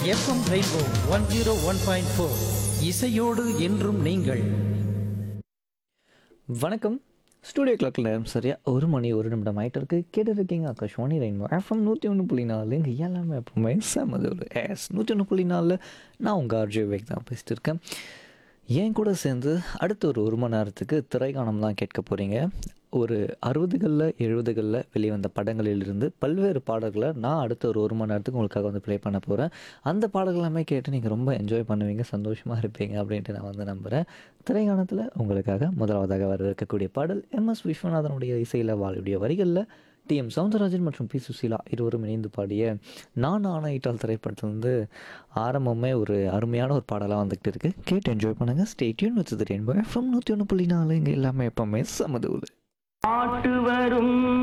FM rainbow one zero one point four இசையோடு என்றும் நீங்கள் வணக்கம் ஸ்டூடியோ கிளாக்கில் நேரம் சரியா ஒரு மணி ஒரு நிமிடம் ஆகிட்டு இருக்கு கேட்டு இருக்கீங்க ஆகாஷ்வாணி ரெயின்போ எஃப்எம் நூற்றி ஒன்று புள்ளி நாலு இங்கே எல்லாமே எப்பவுமே செமது ஒரு எஸ் நூற்றி ஒன்று புள்ளி நாலில் நான் உங்கள் ஆர்ஜி விவேக் தான் பேசிட்டு இருக்கேன் என் கூட சேர்ந்து அடுத்த ஒரு ஒரு மணி நேரத்துக்கு திரைக்காணம் தான் கேட்க போகிறீங்க ஒரு அறுபதுகளில் எழுபதுகளில் வெளிவந்த படங்களிலிருந்து பல்வேறு பாடல்களை நான் அடுத்த ஒரு ஒரு மணி நேரத்துக்கு உங்களுக்காக வந்து ப்ளே பண்ண போகிறேன் அந்த பாடல்கள் எல்லாமே கேட்டு நீங்கள் ரொம்ப என்ஜாய் பண்ணுவீங்க சந்தோஷமாக இருப்பீங்க அப்படின்ட்டு நான் வந்து நம்புகிறேன் திரைக்காணத்தில் உங்களுக்காக முதலாவதாக வர இருக்கக்கூடிய பாடல் எம்எஸ் விஸ்வநாதனுடைய இசையில் வாழுடைய வரிகளில் டி எம் சவுந்தரராஜன் மற்றும் பி சுசீலா இருவரும் இணைந்து பாடிய நான் ஆணையிட்டால் திரைப்படத்தில் வந்து ஆரம்பமே ஒரு அருமையான ஒரு பாடலாக வந்துக்கிட்டு இருக்கு கேட்டு என்ஜாய் பண்ணுங்கள் ஸ்டேட்யூன் வச்சு தெரியும் எஃப்எம் நூற்றி ஒன்று புள்ளி நாலு இங்கே எல்லாமே எப்பவுமே சமதூள் பாட்டு வரும்